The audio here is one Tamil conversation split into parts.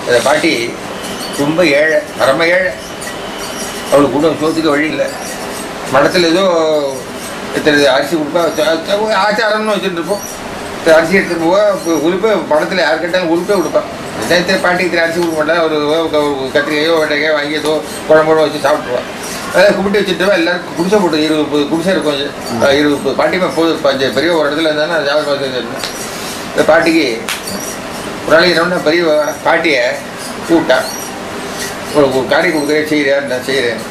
அந்த பாட்டி ரொம்ப ஏழை பரம ஏழை அவளுக்கு கூட சோத்துக்கு வழி இல்லை மடத்தில் ஏதோ இத்தனை அரிசி கொடுப்பா ச- ச- ஆச்சாரம்னு வச்சுட்டு இருப்போம் இத்தனை அரிசி எடுத்துட்டு போவா இப்போ உறுப்பே படத்தில் யார் கேட்டாலும் உறுப்பே கொடுப்பான் நேற்று பாட்டிக்கு இத்தனை அரிசி கொடுக்க மாட்டா ஒரு ஒரு கத்திரிக்காயோ வெண்டைக்காயோ வாங்கி ஏதோ குழம்போட வச்சு சாப்பிட்ருவா அதை கும்பிட்டு வச்சுட்டு எல்லாருக்கும் குடிசை போட்டு இருபது முப்பது குடிசை இருக்கும் கொஞ்சம் அஹ் இருபது முப்பது பாட்டிமா போதும் பஞ்ச பெரிய ஒரு இடத்துல இருந்தானே ஜாதகம் பார்த்து இருந்தேன். இந்த பாட்டிக்கு ஒரு நாளைக்கு என்ன பெரிய பாட்டியை கூப்பிட்டா ஒரு ஒரு காரியம் கொடுக்குறேன் செய்கிறேன் நான் செய்கிறேன்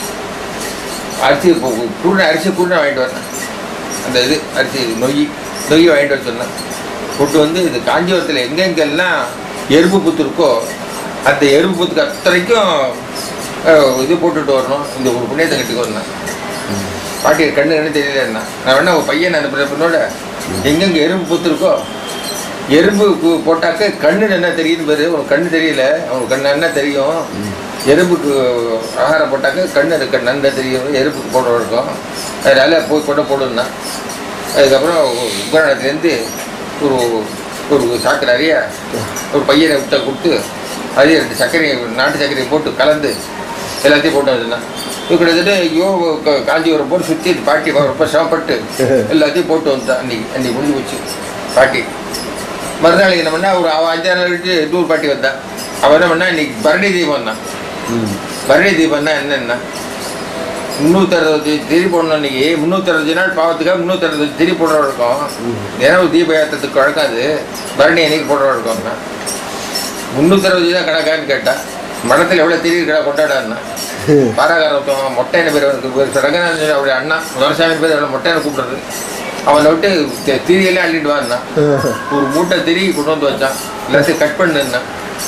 அரிசி இப்போ குருணை அரிசி குருணை வாங்கிட்டு வரேன் அந்த இது அரிசி நொய் நொய் வாங்கிட்டு வர சொன்னேன் கொண்டு வந்து இது காஞ்சிபுரத்தில் எங்கெங்கெல்லாம் எறும்பு புத்து இருக்கோ அந்த எறும்பு புத்துக்கு அத்தனைக்கும் அஹ், இது போட்டுட்டு வரணும் இந்த ஒரு புண்ணியத்தை கட்டிக்கு வந்தேன் பாட்டி கண்ணு கண்ணு தெரியல என்ன நான் வேணா ஒரு பையன் அந்த பின்னோட எங்கெங்க எறும்பு புத்து இருக்கோ எறும்பு கு- போட்டாக்க கண்ணு என்ன தெரியுது பாரு உனக்கு கண்ணு தெரியல உனக்கு கண்ணு என்ன தெரியும் எறும்புக்கு ஆகாரம் போட்டாக்க கண்ணு இருக்கு நன்ன தெரியும் எறும்புக்கு போட இருக்கும் அதனால போய் கொண்டு போடுன்னா அதுக்கப்புறம் உபகரணத்துலேருந்து ஒரு ஒரு சாக்கு நிறைய ஒரு பையனை விட்ட கொடுத்து அதே ரெண்டு சர்க்கரையை நாட்டு சர்க்கரையை போட்டு கலந்து எல்லாத்தையும் போட்டு வச்சுருந்தேன் இது கிட்டத்தட்ட ஐயோ க- காஞ்சிபுரம் போட்டு சுற்றி பாட்டி ரொம்ப சிரமப்பட்டு எல்லாத்தையும் போட்டு வந்தான் அன்னைக்கு அன்னைக்கு முடிஞ்சு போச்சு பாட்டி மறுநாள் என்ன பண்ணா ஒரு அவன் அஞ்சாறு நாள் கழிச்சு டூர் பாட்டி வந்தான் அவன் என்ன பண்ணா இன்னைக்கு பரணி தீபம் வந்தான் பரணி தீபம்னா என்னன்னா முந்நூற்றறுபது திரி போடணும் இன்னைக்கு முந்நூற்றறுபது நாள் பாவத்துக்காக முந்நூற்றறுபது திரி போடுற வழக்கம் தினமும் தீப ஏற்றத்துக்கு வழக்கம் அது பரணி என்னைக்கு போடுற வழக்கம்னா முந்நூற்றறுபது தான் கணக்கான்னு கேட்டா மடத்தில் எவ்வளோ திரி இருக்கா கொண்டாடான்னா பாராகாரத்தம் மொட்டைன்னு பேர் அவனுக்கு ரங்கநாதன் அவருடைய அண்ணா துரசாமி பேர் அவளை மொட்டைன்னு கூப்பிடுறது அவனை விட்டு தி- திரியெல்லாம் அள்ளிட்டு வான்னா ஒரு மூட்டை திரி கொண்டு வந்து வச்சான் எல்லாத்தையும் கட் பண்ணுன்னா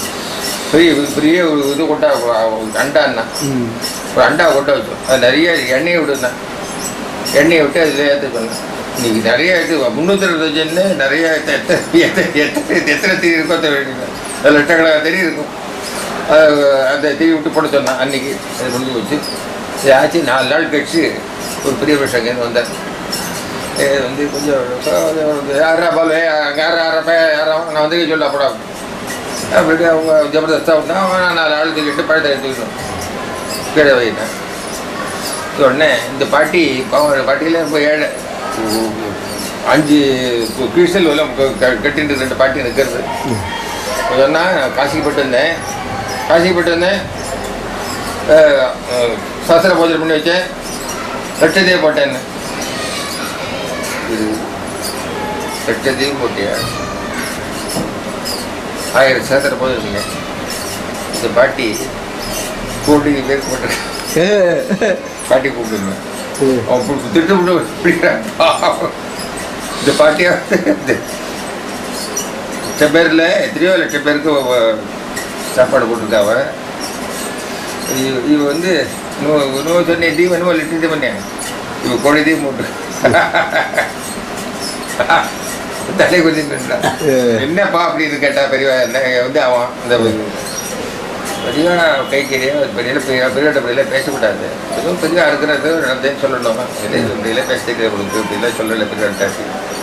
பெரிய பெரிய ஒரு இது கொண்டா அண்டான்னா ஒரு அண்டா கொட்ட வச்சோம் அது நிறைய எண்ணெயை விடுந்தேன் எண்ணெயை விட்டு அதில் ஏற்ற சொன்னேன் இன்னைக்கு நிறைய இது முந்நூற்றி அறுபத்தஞ்சுன்னு நிறைய எத்த- எத்த- எத்த- எத்த- எத்தனை திரி இருக்கோ தெரியல அதில் லட்சக்கணக்கான திரி இருக்கும் அது அந்த திரி விட்டு போட சொன்னேன் அன்னைக்கு அது முடிஞ்சு போச்சு இது ஆச்சு நாலு நாள் கழிச்சு ஒரு பெரிய விஷயம் வந்தார் ஏ, வந்து கொஞ்சம் யாரா பாலு யாரா யாரப்பா யாரா நான் வந்து சொல்ல அப்படா அப்படி அவங்க ஜபர்தஸ்தா விட்டா அவன் நாலு ஆள் தூக்கிட்டு பழத்தை எடுத்துக்கிட்டோம் கீழே வைட்டேன் உடனே இந்த பாட்டி பாவம் பாட்டியில் ரொம்ப ஏழை அஞ்சு கிழிசல் எல்லாம் கட்டிட்டு ரெண்டு பாட்டி நிற்கிறது சொன்னால் நான் காசிக்கு போயிட்டு வந்தேன் காசிக்கு போயிட்டு வந்தேன் அஹ், அஹ், சாஸ்திர பூஜை பண்ணி வச்சேன் லட்சத்தையே போட்டேன் இது லட்சத்தையும் போட்டியா ஆயிரம் சாஸ்திர பூஜை பண்ணேன் இந்த பாட்டி கூப்பிட்டு பேர் போட்டு பாட்டி கூப்பிடுங்க அவன் கு- திட்டு விட்டு பிடிக்கிறான் பாவம். இந்த பாட்டியா லட்சம் பேரில் எத்தனையோ லட்சம் பேருக்கு அவ சாப்பாடு போட்டிருக்காவ இவ இவ வந்து இன்னும் இன்னும் சொன்னேன் தீபம் என்னமோ லிட்டர் தீபம் பண்ணேன் இவ கோழி தீபம் போட்டு தலை கொஞ்சம் என்னப்பா அப்படின்னு கேட்டா பெரியவா என்ன வந்து அவன் இந்த பெரியவா கைக்கறியா பெரிய பெரிய பெரியவட்ட பெரிய பேசக்கூடாது ஏதோ பெரிய இருக்கிறது நடந்தேன்னு சொல்லணும் இல்லை இது இப்படியில பேச தெரியாது உங்களுக்கு இப்படிலாம் சொல்லலை பெரியவட்டாச்சு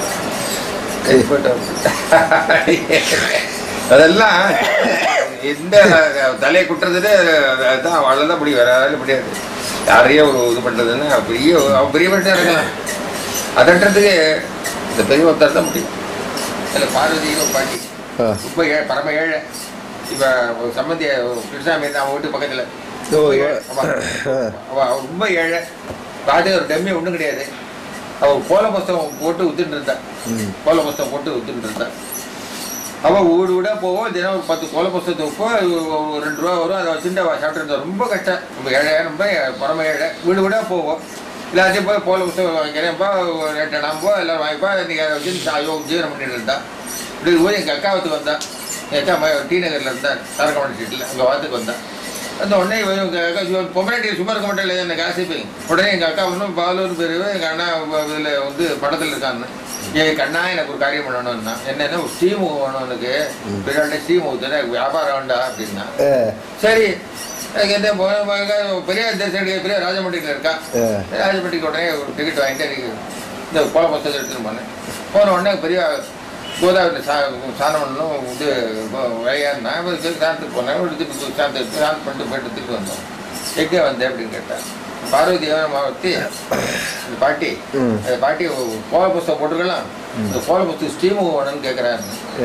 அதெல்லாம் எந்த தலையை குட்டுறதுன்னு அதுதான் அவளால் தான் முடியும் வேற யாராலும் முடியாது யாரையும் ஒரு இது பண்ணுறதுன்னா பெரிய அவன் பெரிய மனுஷன் இருக்கலாம் அதட்டுறதுக்கு இந்த பெரிய ஒருத்தர் தான் முடியும் அதில் பார்வதியும் பாட்டி ஆ. ரொம்ப ஏழை பரம ஏழை இப்போ சம்மந்தி கிருஷ்ணாமி அவன் வீட்டு பக்கத்தில் ஓ, ஏ- அவ ரொம்ப ஏழை பாட்டு ஒரு டம்மி ஒன்றும் கிடையாது அவள் கோல புஸ்தகம் போட்டு வித்துட்டு இருந்தா ம். கோல புஸ்தகம் போட்டு வித்துட்டு இருந்தா அவள் வீடு வீடா போவோம் தினம் ஒரு பத்து கோல புஸ்தகத்தை வைப்போம் ஒரு ரெண்டு ரூபா வரும் அதை வச்சுட்டு அவள் சாப்பிட்டு இருந்தா ரொம்ப கஷ்டம் ரொம்ப ஏழை ரொம்ப பரம ஏழை வீடு வீடா போவோம் எல்லாத்தையும் போய் கோல புஸ்தகம் வாங்கிக்கிறேன்ப்பா ரெண்டு நம்போ எல்லாம் வாங்கிப்பா இன்னைக்கு அதை வச்சு ஐயோ ஜீவனம் பண்ணிட்டு இருந்தா இப்படி போய் எங்கள் அக்காவத்துக்கு வந்தா எங்கள் அக்கா ம- டி நகரில் இருந்தா தாரகமணி ஸ்ட்ரீட்டில் அங்கே வாத்துக்கு வந்தா அந்த உடனே இவன் இவங்க அக்கா இவன் பொம்பளாட்டி சும்மா இருக்க மாட்டேன் இல்லை எனக்கு ஆசைப்பேன் உடனே எங்கள் அக்கா ஒன்றும் பாலூர் பேர் எங்கள் அண்ணா இதில் வந்து படத்தில் இருக்கான்னு என் கண்ணா எனக்கு ஒரு காரியம் பண்ணணும்னா என்னன்னா ஒரு ஸ்ரீமுகம் வேணும் எனக்கு பெரிய ஸ்ரீமுகத்தில் எனக்கு வியாபாரம் வேண்டா அப்படின்னா ஆ, சரி எனக்கு எந்த போ- போ- பெரிய தேசடி பெரிய ராஜமண்டியில் இருக்கா ஆ. ராஜமண்டிக்கு உடனே ஒரு டிக்கெட் வாங்கிட்டு எனக்கு இந்த கோல புஸ்தகம் எடுத்துட்டு போனேன் போன உடனே பெரிய கோதாவரியில் சா சாணம் பண்ணணும் இது விளையாடினா சாந்தத்துக்கு போனேன் எடுத்துட்டு சாந்தத்துக்கு சாந்தம் பண்ணிட்டு போயிட்டு எடுத்துட்டு வந்தோம் எங்கே வந்தேன் அப்படின்னு கேட்டேன் பார்வதி மாவத்தி இந்த பாட்டி ம். அந்த பாட்டி கோல புஸ்தகம் போட்டுக்கலாம் இந்த கோல புஸ்தகம் ஸ்டீம் வேணும்னு கேட்குறாரு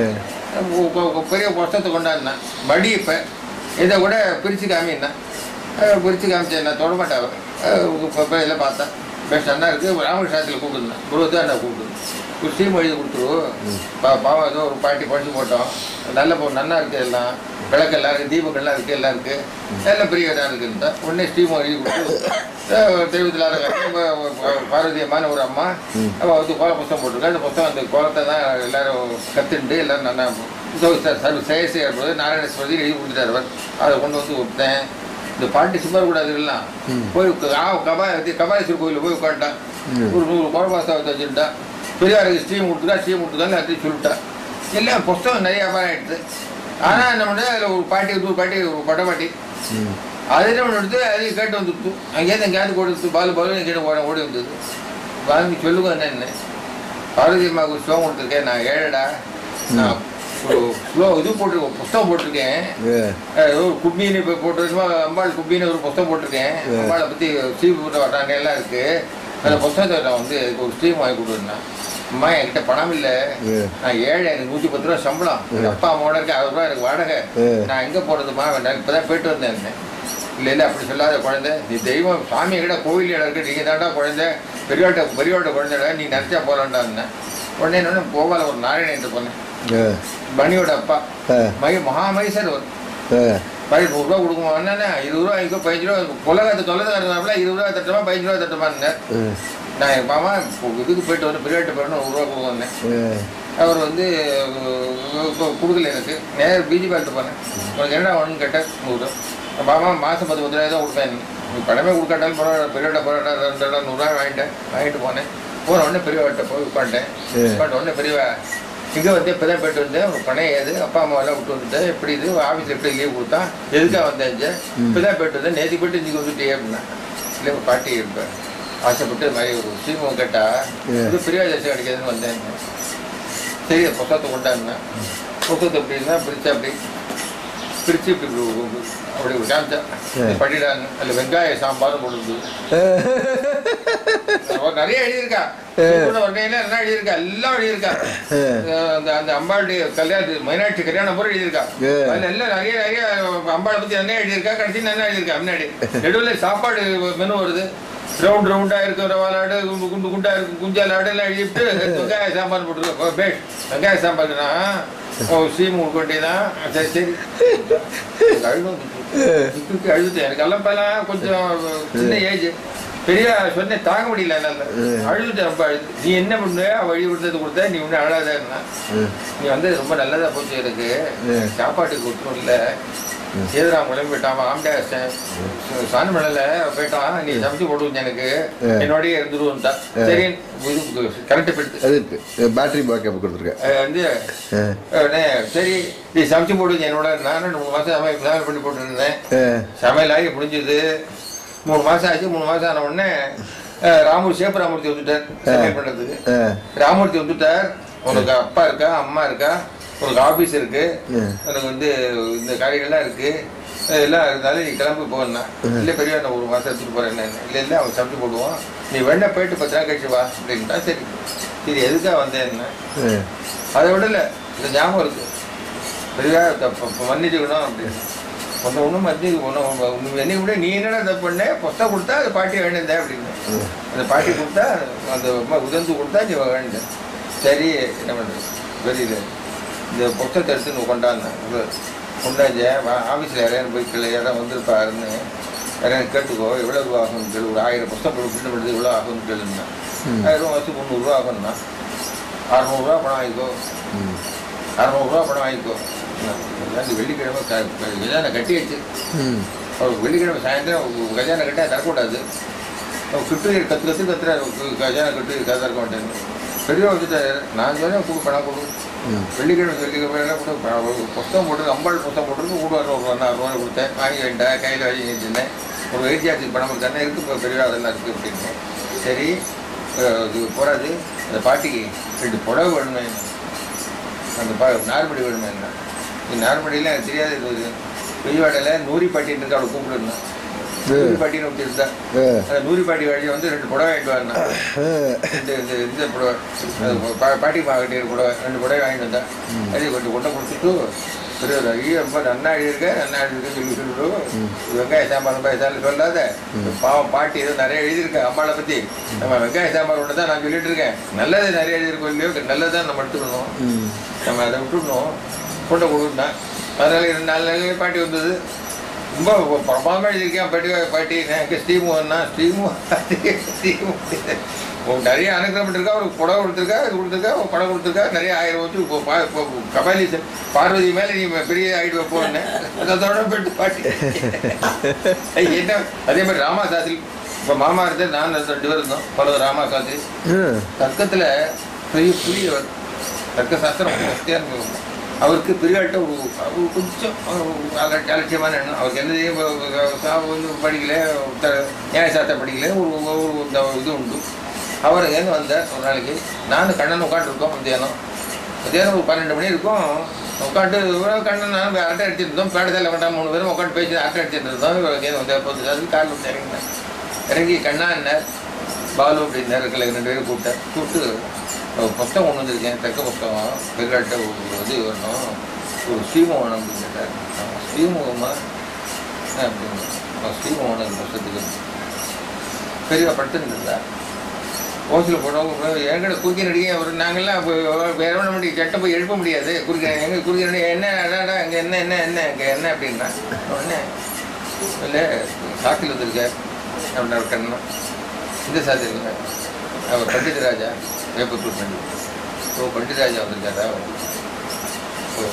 ஆ பெரிய புஸ்தகத்தை கொண்டாடினேன் மடி இப்போ இதை கூட பிரித்து காமின்னா பிரித்து காமிச்சேன் நான் தொட மாட்டேன் இப்போ இதில் பார்த்தேன் பெஸ்ட் அண்ணா இருக்குது ராமகிருஷ்ணத்தில் கூப்பிட்டுருந்தேன் குருவத்தை அண்ணா கூப்பிட்டு ஒரு ஸ்டீம் எழுதி கொடுத்துரு பா பாவம் ஏதோ ஒரு பாட்டி படிச்சு போட்டோம் நல்ல போ நன்னா இருக்குது எல்லாம் விளக்கெல்லாம் இருக்குது தீபங்கள்லாம் இருக்குது எல்லாம் இருக்குது எல்லாம் பெரிய இடம் இருக்குன்னு உடனே ஸ்டீம் எழுதி கொடுத்து தெய்வத்தில் பார்வதி அம்மான்னு ஒரு அம்மா அவள் வந்து கோல புஸ்தகம் போட்டிருக்கா அந்த புஸ்தகம் அந்த கோலத்தை தான் எல்லாரும் கற்றுண்டு எல்லாரும் நல்லா சர்வ செயற்சி ஏற்படுது நாராயணஸ்வதி எழுதி கொடுத்துட்டார் அவர் அதை கொண்டு வந்து கொடுத்தேன் இந்த பாட்டி சும்மா கூடாது எல்லாம் போய் ஆ கபா கபாலீஸ்வரர் கோயிலில் போய் உட்காந்துட்டான் ஒரு நூறு கோலபாசத்தை வச்சுட்டா பெரியாருக்கு ஸ்டீம் கொடுத்துட்டா ஸ்டீம் கொடுத்துட்டான்னு எல்லாத்தையும் சொல்லிட்டா எல்லாம் புஸ்தகம் நிறைய வியாபாரம் ஆயிடுது ஆனால் என்ன பண்ணுறது அதில் ஒரு பாட்டி ஒரு பாட்டி ஒரு கொட்டை பாட்டி ம் அது என்ன பண்ணி எடுத்து அதையும் கேட்டு வந்துடுத்து அங்கேயிருந்து எங்கேயாவது கொடுத்து பாலு பாலு எங்கிட்ட ஓட ஓடி வந்தது பாலு சொல்லுங்க என்னென்ன பார்வதி அம்மாவுக்கு ஸ்லோ கொடுத்துருக்கேன் நான் ஏழடா நான் ஒரு ஸ்லோ இது போட்டிருக்கேன் புஸ்தகம் போட்டிருக்கேன் ஆ அஹ் ஒரு குப்பின்னு இப்போ போட்டு அம்பாள் குப்பின்னு ஒரு புஸ்தகம் போட்டிருக்கேன் அம்பாளை பற்றி சீப்பு போட்டு வட்டாங்க எல்லாம் இருக்கு அந்த புஸ்தகத்தை நான் வந்து அதுக்கு ஒரு ஸ்டீம் வாங்கி கொடுத்துருந்தேன் அம்மா என்கிட்ட பணம் இல்லை ம். நான் ஏழை எனக்கு நூற்றி பத்து ரூபா சம்பளம் எங்க அப்பா அம்மாவோட இருக்கு அறுபது ரூபா எனக்கு வாடகை ம். நான் எங்கே போகிறதுமா வேண்டாம் இப்போ தான் போயிட்டு வந்தேன் இல்லை இல்லை அப்படி சொல்லாத குழந்தை நீ தெய்வம் சாமி கிட்ட கோவில் இடம் இருக்கு நீங்கள் தாண்டா குழந்தை பெரியவாட்ட பெரியவாட்ட குழந்தைடா நீ நினச்சா போகலான்டா இருந்தேன் உடனே என்ன போவால ஒரு நாராயணன் போனேன் ஆ மணியோட அப்பா ஆ மை மகாமைசர் ஒரு ஆ பை நூறுரூவா கொடுக்குமா என்னண்ணே இருபது ரூபா இங்கோ பதினஞ்சு ரூபா உலகத்தை தொலைதான் இருந்தாப்புல இருபது ரூபா தட்டுமா பதினஞ்சு ரூபா தட்டுமான்னு ம் நான் எங்கள் மாமா இப்போ இதுக்கு போயிட்டு வந்து பிரியாட்டு போயிட்டு நூறுரூவா கொடுக்க வந்தேன் ஆ அவர் வந்து இப்போ கொடுக்கல எனக்கு நேரம் பிஜி பார்த்து போனேன் உனக்கு என்ன வேணும்னு கேட்டேன் நூறு மாமா மாதம் பத்து பத்து ரூபாய் தான் கொடுப்பேன் நீ பணமே கொடுக்காட்டாலும் பரவாயில்ல பெரியவாட்ட பரவாயில்ல ரெண்டு ரூபா நூறுரூவா வாங்கிட்டேன் வாங்கிட்டு போனேன் போன உடனே பெரியவாட்ட போய் உட்காந்துட்டேன் சரி. உட்காந்து உடனே பெரியவா இங்கே வந்து இப்போ தான் போயிட்டு வந்தேன் உனக்கு பணம் ஏது அப்பா அம்மா எல்லாம் விட்டு வந்துட்டேன் எப்படி இது ஆஃபீஸில் எப்படி லீவ் கொடுத்தான் எதுக்காக வந்தேன் இப்போ தான் போயிட்டு வந்தேன் நேற்று போயிட்டு இன்றைக்கி வந்துட்டே அப்படின்னா இல்லை ஒரு பாட்டி இருப்பேன் ஆசைப்பட்டு இது மாதிரி ஒரு சீமம் கேட்டா Yeah. இது பெரிய தரிசனம் கிடைக்காதுன்னு வந்தேன் சரி புத்தகத்தை கொண்டாடினேன் புத்தகத்தை எப்படின்னா பிரித்து அப்படி பிரித்து இப்படி இப்படி ஒரு- ஒரு- அப்படி ஒரு காமிச்சேன் Yeah. படிடான்னு அதில் வெங்காய சாம்பாரும் போடுது அவ நிறைய எழுதியிருக்கா சூப்பர் வகையில என்ன எழுதியிருக்கா எல்லாம் எழுதியிருக்கா அஹ் அந்த அந்த அம்பாளுடைய கல்யாணம் மீனாட்சி கல்யாணம் பூரா எழுதியிருக்கா Yeah. அதுல எல்லாம் நிறைய நிறைய அம்பாளை பத்தி என்ன எழுதியிருக்கா கடைசி என்ன எழுதியிருக்கா முன்னாடி நடுவில் சாப்பாடு மெனு வருது ரவுண்ட் ரவுண்டா இருக்கிற வாலாடு குண்டு குண்டு குண்டா இருக்கு குஞ்சால் ஆடு எல்லாம் எழுதிட்டு வெங்காய சாம்பார் போட்டுருக்கோம் பேஷ் வெங்காய சாம்பார்னா ஓ சீம் உட்கொண்டேதான் சரி சரி அழுதும் அழுதுட்டேன் எனக்கு எல்லாம் இப்பெல்லாம் கொஞ்சம் சின்ன ஏஜ் பெரிய சொன்னேன் தாங்க முடியல என்னால அழுதுட்டேன் ரொம்ப அழுது நீ என்ன பண்ண வழி கொடுத்தது கொடுத்த நீ ஒன்றும் அழாதன்னா நீ வந்து ரொம்ப நல்லதா போச்சு எனக்கு ம். சாப்பாட்டுக்கு ஒன்றும் இல்லை சேதுராம் கிளம்பி போயிட்டான் ஆம்டா சாணி மலையில போயிட்டான் நீ சமைச்சு போட்டு எனக்கு ம். என்னோடய இருந்துருவோம்ட்டா சரி இது கரெக்டாக போயிடுது அது இருக்கு பேட்டரி பேக்கப் கொடுத்துருக்கேன் அஹ் வந்து அண்ணே, சரி நீ சமைச்சு போடுங்க என்னோட நானும் ரெண்டு மூணு மாதம் சமையல் சமையல் பண்ணி போட்டுருந்தேன் சமையல் ஆகி முடிஞ்சது மூணு மாதம் ஆச்சு மூணு மாதம் ஆன உடனே அஹ், ராமூர் சேப்பு ராமூர்த்தி வந்துட்டார் சமையல் பண்ணுறதுக்கு ராமூர்த்தி வந்துட்டார் உனக்கு அப்பா இருக்கா அம்மா இருக்கா உனக்கு ஆஃபீஸ் இருக்கு ம். உனக்கு வந்து இந்த காரியங்கள்லாம் இருக்கு எல்லாம் இருந்தாலும் நீ கிளம்பி போனா இல்லை பெரிய நான் ஒரு மாதம் எடுத்துட்டு போறேன் இல்லை இல்லை அவன் சமைச்சு போடுவான் நீ வேணா போயிட்டு பத்து நாள் கழிச்சு வா அப்படின்ட்டா சரி சரி எதுக்காக வந்தேன்னா அதை விடல இந்த ஞாபகம் இருக்கு பெரியா தப்பு மன்னிச்சுக்கணும் அப்படின்னு ஒன்று ஒன்றும் மத்தி ஒன்று என்னை விட நீ என்னடா தப்பு பண்ண புஸ்தகம் கொடுத்தா அது பாட்டி வேண்டியதே அப்படின்னு அந்த பாட்டி கொடுத்தா அந்த அம்மா உதந்து கொடுத்தா நீ வேண்டிய சரி என்ன பண்ணுறது வெறியில் இந்த புஸ்தகத்தை எடுத்து கொண்டாந்தேன் கொண்டாஞ்ச ஆஃபீஸில் யாரையும் போய் கீழே யாரும் வந்திருப்பாருன்னு யாரையும் கேட்டுக்கோ எவ்வளோ ரூபா ஆகும்னு கேளு ஒரு ஆயிரம் புஸ்தகம் போட்டு பிரிண்ட் பண்ணுறது எவ்வளோ ஆகும்னு கேளுன்னா ஆயிரம் ரூபா வச்சு முந்நூறுரூவா ஆகும்னா அறநூறுரூவா பணம் வாங்கிக்கோ அறநூறுரூவா பணம் வாங்கிக்கோ அந்த வெள்ளிக்கிழமை க- க- கஜானை கட்டி வச்சு அவருக்கு வெள்ளிக்கிழமை சாயந்தரம் ஒரு கஜானை கட்டா தரக்கூடாது அவர் கிட்டு கத்து கத்து கத்துற கஜானை கட்டு கதை திறக்க மாட்டேன் பெரியவா வந்துட்டாரு நான் சொன்னேன் கொடு பணம் கொடு வெள்ளிக்கிழமை வெள்ளிக்கிழமை எல்லாம் கொடு ப- ஒரு புஸ்தகம் போட்டு அம்பாள் புஸ்தகம் போட்டு கூட ஒரு ஒன்றரை ரூபா கொடுத்தேன் வாங்கி வேண்டாம் கையில் வாங்கி வச்சுருந்தேன் ஒரு வைத்தியாத்துக்கு பணம் தானே இருக்குது இப்போ பெரியவா அதெல்லாம் இருக்குது அப்படின்னு சரி அஹ் இது போகாது அந்த பாட்டிக்கு ரெண்டு புடவை வேணுமே அந்த பா நார்மடி வேணுமே என்ன இந்த நார்மடியில் எனக்கு தெரியாது இது ஒரு விஜயவாடையில் நூறிப்பாட்டின்னு இருக்கா அவளை கூப்பிடுனா நூறிப்பாட்டின்னு ஒருத்தி இருந்தா ஆ. அந்த நூறிப்பாட்டி வழியை வந்து ரெண்டு புடவை வாங்கிட்டு வரணும் ஆ. இந்த இந்த இந்த புடவை அது பா- பாட்டி மாவட்டிய புடவை ரெண்டு புடவை வாங்கிட்டு வந்தேன் அது கொஞ்சம் கொண்டை கொடுத்துட்டு பெரிய ஐயோ ரொம்ப நன்னா எழுதியிருக்க நன்னா எழுதிருக்க சொல்லி சொல்லிட்டு வெங்காய சாம்பார் ரொம்ப சார் சொல்லாத பாவம் பாட்டி ஏதோ நிறைய எழுதியிருக்கேன் அம்மாவை பற்றி நம்ம வெங்காய சாம்பார் ஒன்று தான் நான் சொல்லிட்டு இருக்கேன் நல்லது நிறைய எழுதியிருக்கோம் இல்லையோ நல்லது தான் நம்ம எடுத்துக்கணும் ம். நம்ம அதை விட்டுடணும் கொண்டை கொடுத்தேன் அதனால ரெண்டு நாலு நாளைக்கு பாட்டி வந்தது ரொம்ப பிரமாதமாக எழுதியிருக்கேன் பாட்டி பாட்டி எனக்கு ஸ்ரீமுகன்னா ஸ்ரீமு ஸ்ரீமு உங்களுக்கு நிறைய அனுகிரகம் பண்ணிருக்கா ஒரு புடவை கொடுத்துருக்கா இது கொடுத்துருக்கா ஒரு படம் கொடுத்துருக்கா நிறைய ஆயிரம் வச்சு இப்போ பா இப்போ கபாலி ச- பார்வதி மேலே நீ பெரிய ஆகிட்டு போனேன் அதோட போயிட்டு பாட்டி என்ன அதே மாதிரி ராமா சாஸ்திரி இப்போ மாமா இருந்தார் நான் ரெண்டு பேர் இருந்தோம் பல ராமா சாஸ்திரி ஆ. தர்க்கத்தில் பெரிய புரியவர் தர்க்க சாஸ்திரம் வசதியாக இருக்கும் அவருக்கு பெரியாட்ட ஒரு ஒரு கொஞ்சம் ஒரு அலட்சி- அலட்சியமான எண்ணம் அவருக்கு என்ன செய்ய வ- வ- சா- வந்து படிக்கல த- நியாயசாஸ்திரம் படிக்கல ஒரு ஒரு இந்த இது உண்டு அவர் எங்கே வந்தார் ஒரு நாளைக்கு நானும் கண்ணன் உட்காந்துருக்கோம் மத்தியானம் மத்தியானம் ஒரு பன்னெண்டு மணி இருக்கும் உட்காந்து கண்ணன் நான் அரட்டை அடிச்சிருந்தோம் பேடத்தில் வேண்டாம் மூணு பேரும் உட்காந்து பேசி அரட்டை அடிச்சிட்டு இருந்தோம் இவர் எங்கேயும் வந்து அப்போ அது காரில் வந்து இறங்கினேன் இறங்கி கண்ணா என்ன பாலு அப்படின்னாரு ரெண்டு பேரும் கூப்பிட்டேன் கூப்பிட்டு ஒரு புஸ்தகம் கொண்டு வந்திருக்கேன் தெக்க புஸ்தகம் பெருகாட்ட ஒரு இது வரணும் ஒரு ஸ்ரீமோகன் அப்படின்னு கேட்டார் ஆமா, ஸ்ரீமோகமா ஆ, அப்படின்னு ஆ, ஸ்ரீமோகன் புஸ்தகத்துக்கு பெரியவா படுத்துன்னு இருந்தா ஓசில் போனவங்க எங்கட குறுக்கி நடிகை ஒரு நாங்கள்லாம் இப்போ வேற ஒன்று முடியும் சட்டை போய் எழுப்ப முடியாது குறுக்க எங்க குறுக்கி நடிகை என்ன அடாடா அங்கே என்ன என்ன என்ன அங்கே என்ன அப்படின்னா உடனே இல்லை சாக்கில் வந்திருக்கார் அப்படின்னு அவர் கண்ணா இந்த சாதி இல்லை அவர் பண்டித ராஜா வேப்பத்தூர் பண்டித் ஓ பண்டித ராஜா வந்திருக்காரா ஓ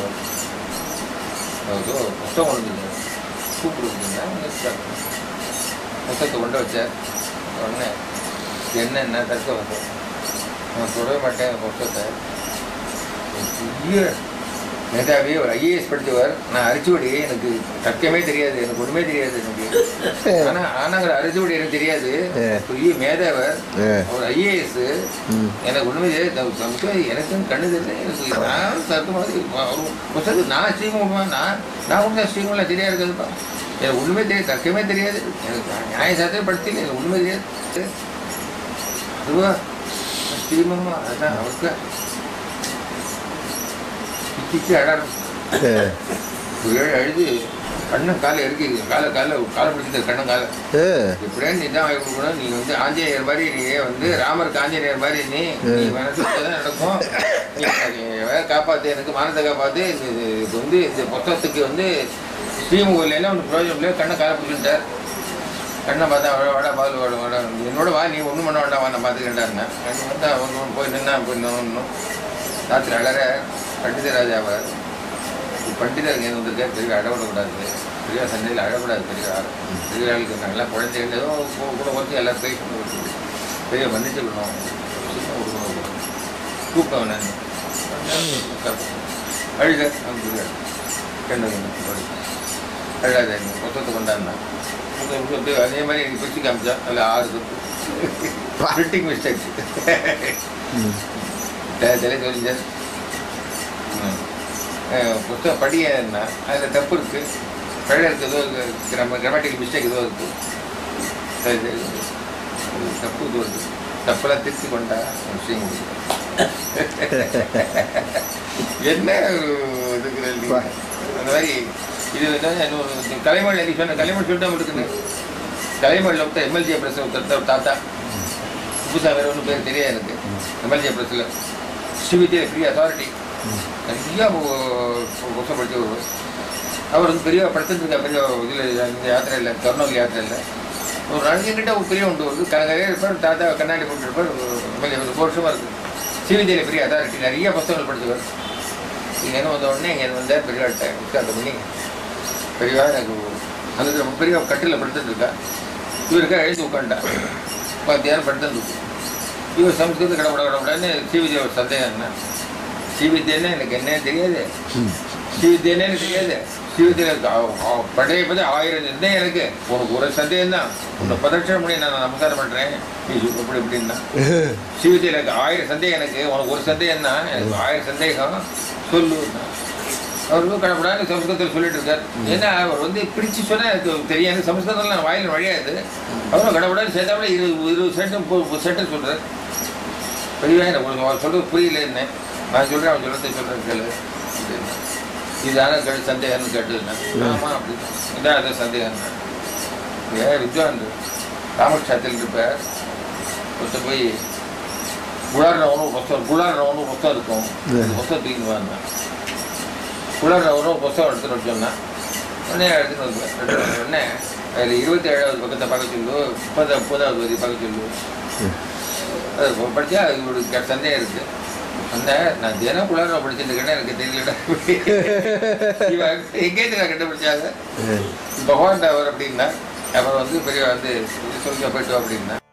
ஓ புத்தகம் கொண்டு வந்திருக்காரு கூப்பிடுங்க புத்தகத்தை கொண்டு வச்சார் உடனே என்னென்ன தக்க வந்தோம் நான் தொடவே மாட்டேன் அந்த புத்தகத்தை ஒரு பெரிய மேதாவி ஒரு ஐஏஎஸ் படித்தவர் நான் அரிச்சுவடி எனக்கு தர்க்கமே தெரியாது எனக்கு ஒன்றுமே தெரியாது எனக்கு ஆனா ஆனாங்கிற அரிச்சுவடி எனக்கு தெரியாது பெரிய மேதாவர் ஆ. ஒரு ஐஏஎஸ் ம். எனக்கு ஒன்றுமே தெரியாது நான் சமஸ்கிருதம் எனக்கும் கண்ணு தெரியல எனக்கு நான் தர்க்க மாதிரி ஒரு புத்தகத்துக்கு நான் ஸ்ரீமுகமா நான் நான் ஒன்றும் ஸ்ரீமுகம்லாம் தெரியாது இருக்குதுப்பா எனக்கு ஒன்றுமே தெரியாது தர்க்கமே தெரியாது எனக்கு நியாய சாத்திரம் படிச்சில எனக்கு ஒன்றுமே தெரியாது அதுவா ஸ்ரீமுகமா அதான் அவருக்கு கிச்சு அடாரம் ஆ. ஒரு ஏழு அழுது கண்ணன் காலை இறக்கி காலை காலை காலை பிடிச்சிட்டு கண்ணன் காலை ஆ. இப்படியே நீ தான் வாங்கி கொடுக்கணும் நீ வந்து ஆஞ்சநேயர் மாதிரி நீ வந்து ராமருக்கு ஆஞ்சநேயர் மாதிரி நீ நீ மனசுல தான் நடக்கும் நீ நீ வேற காப்பாத்து எனக்கு மானத்தை காப்பாத்து இது இது இது வந்து இந்த புத்தகத்துக்கு வந்து ஸ்ரீமுகலாம் உனக்கு பிரயோஜனம் இல்லை கண்ணை காலை பிடிச்சிட்டார் கண்ணை பார்த்தா வாடா வாடா பால் வாட வாடா என்னோட வா நீ ஒன்றும் பண்ண வேண்டாம் வா நான் பார்த்துக்கிட்டாருன்னா கண்ணு வந்தா ஒன்று போய் நின்னா போய் இன்னும் ராத்திரி அழற பண்டித ராஜாவார் பண்டிதர் இங்கே வந்திருக்கார் பெரிய அழவிடக்கூடாது பெரிய சந்தையில் அழக்கூடாது பெரிய ஆள் பெரிய ஆளுக்கு நல்லா குழந்தைங்க ஏதோ கூ- கூட குறைச்சி எல்லாம் பேசணும் பெரிய மன்னிச்சுக்கணும் சுத்தம் கொடுக்கணும் கூப்பிட்டேன் நான் அழுக அப்படின்னு கண்டு அழாத மொத்தத்தை கொண்டாடினா அதே மாதிரி எனக்கு பிரிச்சு காமிச்சா அதில் ஆறு பிரிண்டிங் மிஸ்டேக் ம். தலை சொல்லிச்சார் புத்தகம் படியன்னா அதில் தப்பு இருக்கு பிழை இருக்கு ஏதோ நம்ம கிராமட்டிக்கல் மிஸ்டேக் ஏதோ இருக்கு சரி சரி அது தப்பு இது இருக்கு தப்பெல்லாம் திருத்தி கொண்டா ஒரு விஷயம் முடியும் என்ன ஒரு இதுக்குற இல்லையா? அந்த மாதிரி இது வந்து இன்னொரு கலைமொழி நீ சொன்ன கலைமொழி சொல்லிட்டு இருக்குன்னு கலைமொழியில் ஒருத்தர் எம்எல்ஜே பிரஸ் ஒருத்தர் ஒரு தாத்தா புதுசாக வேறு ஒன்றும் பேர் தெரியாது எனக்கு எம்எல்ஜே பிரஸில் ஸ்ரீவித்யா ஃப்ரீ அத்தாரிட்டி நிறையா புத்தகம் படித்த ஒரு அவர் வந்து பெரிய படுத்துட்டு பெரிய இதில் இந்த யாத்திரையில் கர்னூல் யாத்திரையில் ஒரு நாளைக்கு கிட்ட ஒரு பெரிய ஒன்று வருது கரையே இருப்பார் தாத்தா கண்ணாடி போட்டுருப்பார் எம்எல்ஏ ஒரு வருஷமாக இருக்குது ஸ்ரீவித்யாவில் பெரிய அத்தாரிட்டி நிறைய புத்தகங்கள் படித்தவர் இங்கே என்ன வந்த உடனே இங்கே வந்தார் பெரியவாட்ட உட்கார்ந்து பண்ணி பெரியவா எனக்கு அந்த ரொம்ப பெரிய கட்டில் படுத்துட்டு இருக்கா இவருக்கா எழுந்து உட்காந்துட்டா மத்தியானம் படுத்துட்டு இருக்கு இவர் சமஸ்கிருத கடவுட கடவுடன்னு ஸ்ரீவித்யா ஒரு சந்தேகம் என்ன ஸ்ரீவித்யன்னு எனக்கு என்னன்னு தெரியாது ம். ஸ்ரீவித்யன்னு எனக்கு தெரியாது ஜீவிதத்தில் பழைய பற்றி ஆயிரம் சந்தேகம் எனக்கு உனக்கு ஒரு சந்தேகம் தான் உன்னை பிரதட்சணம் பண்ணி நான் நமஸ்காரம் பண்ணுறேன் நீ இப்படி இப்படி இப்படின்னா ஜீவிதத்தில் எனக்கு ஆயிரம் சந்தேகம் எனக்கு உனக்கு ஒரு சந்தேகம் தான் எனக்கு ஆயிரம் சந்தேகம் சொல்லு அவருக்கு கடப்படாது சம்ஸ்கிருதத்தில் சொல்லிட்டு இருக்கார் ஏன்னா அவர் வந்து பிரித்து சொன்னால் எனக்கு தெரியாது சம்ஸ்கிருதம்லாம் வாயில் வழியாது அவரும் கடப்படாது சேர்த்தாப்புல இருபது இருபது சென்ட்டு சென்ட்டு சொல்கிறார் பெரியவா எனக்கு ஒரு அவர் சொல்கிறது புரியல என்ன நான் சொல்கிறேன் அவன் சொல்கிறத சொல்கிறேன் கேளு அப்படின்னு. இதான கேட்டு சந்தேகம்னு கேட்டுருந்தேன் ஆமாம் அப்படி இதான் அது சந்தேகம் ஏ வித்வான் ராமக்ஷாத்தில் இருப்பார் ஒருத்தர் போய் குளாடுறவனும் புஸ்தகம் குளாடுறவனும் புஸ்தகம் இருக்கும் அந்த புஸ்தகம் தூக்கிட்டு வந்தான் குளாடுறவனும் புஸ்தகம் எடுத்துட்டு வர சொன்னான் உடனே எடுத்துட்டு வந்து எடுத்துட்டு வந்த உடனே அதில் இருபத்தி ஏழாவது பக்கத்தை பார்க்க சொல்லு முப்பது முப்பதாவது வரி பார்க்க சொல்லு அது படித்தா அது ஒரு கெ- சந்தேகம் இருக்கு அந்த நான் தினம் குளார படிச்சுட்டு இருக்கேன்னா எனக்கு தெரியலடா இவன் எங்கேருந்து நான் கண்டுபிடிச்சாங்க பகவான் அவர் அப்படின்னா அப்புறம் வந்து பெரிய வந்து சொல்லுங்க போயிட்டு வா அப்படின்னா